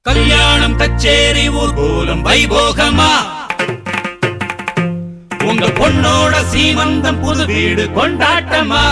கல்யாணம் கச்சேரி ஊர்கோலம் வைபோகமா உங்க பொண்ணோட சீமந்தம் புது வீடு கொண்டாட்டமா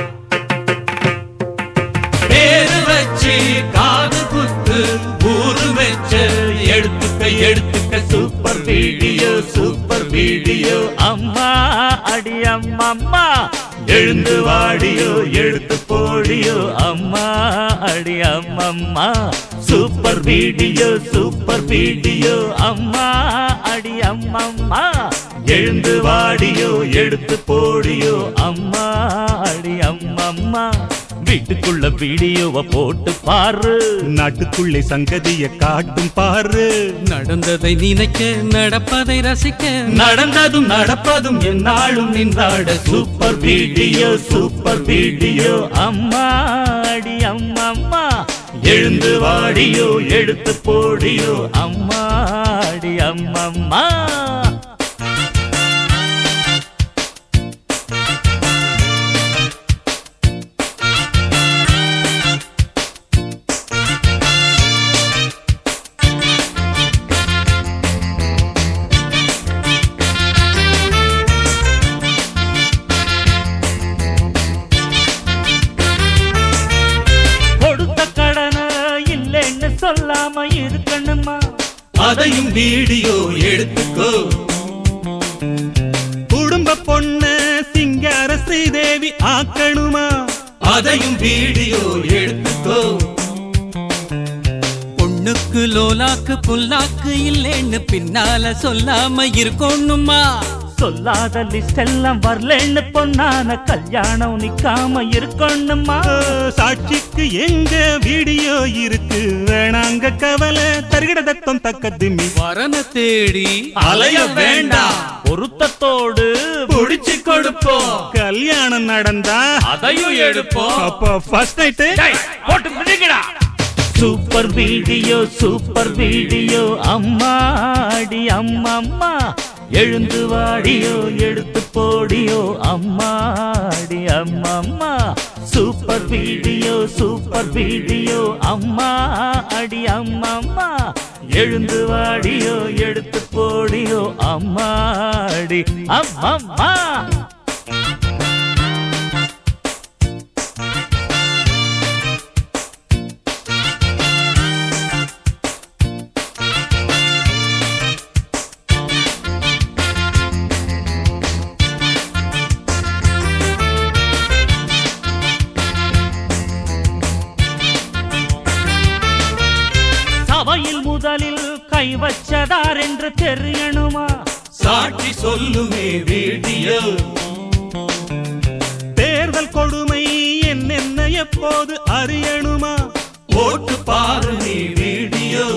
பேரு வச்சு காது குத்து ஊரு வச்ச எடுத்துக்க எடுத்துக்க சூப்பர் வீடியோ சூப்பர் வீடியோ அம்மா அடி அம்மம்மா எழுந்து வாடியோ எடுத்து போடியோ அம்மா அடி அம்மம்மா சூப்பர் வீடியோ சூப்பர் வீடியோ அம்மா அடி அம்மம்மா எழுந்து வாடியோ எடுத்து போடியோ அம்மா அடி அம்மம்மா வீட்டுக்குள்ள வீடியோவை போட்டு பாரு நாட்டுக்குள்ளே சங்கதிய காட்டும் பாரு நடந்ததை நினைக்க நடப்பதை ரசிக்க நடந்ததும் நடப்பதும் என்னாலும் நின்றாட சூப்பர் வீடியோ சூப்பர் வீடியோ அம்மா அடி அம்மம்மா எழுந்து வாடியோ எடுத்து போடியோ அம்மா அடி அம்மம்மா கொடுத்த கடனை இல்லைன்னு சொல்லாம இருக்கணுமா அதையும் வீடியோ எடுத்துக்கோ குடும்ப பொண்ணு சிங்கார ஸ்ரீதேவி ஆக்கணுமா அதையும் வீடியோ எடுத்துக்கோ பொண்ணுக்கு லோலாக்கு புல்லாக்கு இல்லைன்னு பின்னால சொல்லாம இருக்கணுமா சொல்லாத லிஸ்ட் எல்லாம் வரலன்னு பொண்ணான கல்யாணம் நிக்காம இருக்கணுமா அஹ், சாட்சிக்கு எங்க வீடியோ இருக்கு வேணாங்க கவலை தருகிட தத்தம் தக்க திம்மி வரன தேடி அலைய வேண்டாம் பொருத்தத்தோடு புடிச்சு கொடுப்போம் கல்யாணம் நடந்தா அதையும் எடுப்போம் அப்போ ஃபர்ஸ்ட் நைட்டு போட்டு பிடிக்கடா சூப்பர் வீடியோ சூப்பர் வீடியோ அம்மா அடி அம்மம்மா எழுந்து வாடியோ எடுத்து போடியோ அம்மா அடி அம்மம்மா சூப்பர் வீடியோ சூப்பர் வீடியோ அம்மா அடி அம்மம்மா எழுந்து வாடியோ எடுத்து போடியோ அம்மா அடி அம்மம்மா சபையில் முதலில் கை வச்சதார் என்று தெரியணுமா சாட்சி சொல்லுமே வீடியோ தேர்தல் கொடுமை என்னென்ன எப்போது அறியணுமா போட்டு பாரு நீ வீடியோ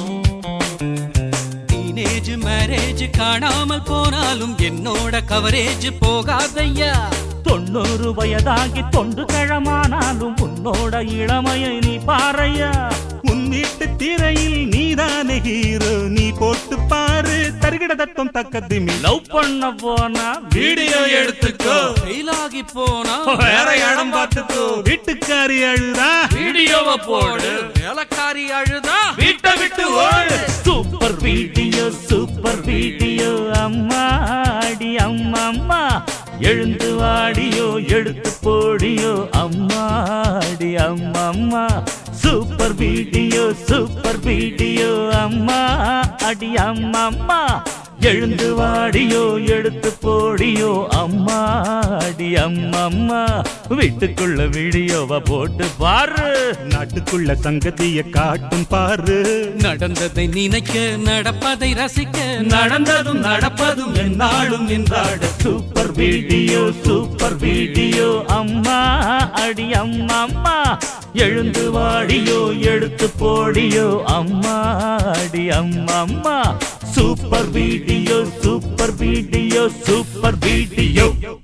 டீனேஜ் மேரேஜ் காணாமல் போனாலும் என்னோட கவரேஜ் போகாதையா தொண்ணூறு வயதாகி தொண்டு கிழமானாலும் உன்னோட இளமையை நீ பாறையா உன் வீட்டு திரையில் நீதானே ஹீரோ நீ போட்டு பாரு தருகிட தத்தம் தக்க திம்மி லவ் பண்ண போனா வீடியோ எடுத்துக்கோ ஃபெயிலாகி போனா வேற இடம் பார்த்துக்கோ வீட்டுக்காரி அழுதா வீடியோவை போடு வேலைக்காரி அழுதா வீட்டை விட்டு ஓடு சூப்பர் வீடியோ சூப்பர் வீடியோ அம்மா அடி அம்மம்மா எழுந்து வாடியோ எடுத்து போடியோ அம்மா அடி அம்மம்மா சூப்பர் வீடியோ சூப்பர் வீடியோ அம்மா அடி அம்மம்மா எழுந்து வாடியோ எடுத்து போடியோ அம்மா அடி அம்மம்மா வீட்டுக்குள்ள வீடியோவை போட்டு பாரு நாட்டுக்குள்ள சங்கதிய காட்டும் பாரு நடந்ததை நினைக்க நடப்பதை ரசிக்க நடந்ததும் நடப்பதும் என்னாலும் நின்றாட சூப்பர் வீடியோ சூப்பர் வீடியோ அம்மா அடி அம்மம்மா எழுந்து வாடியோ எடுத்து போடியோ அம்மா அடி அம்மம்மா super video super video super video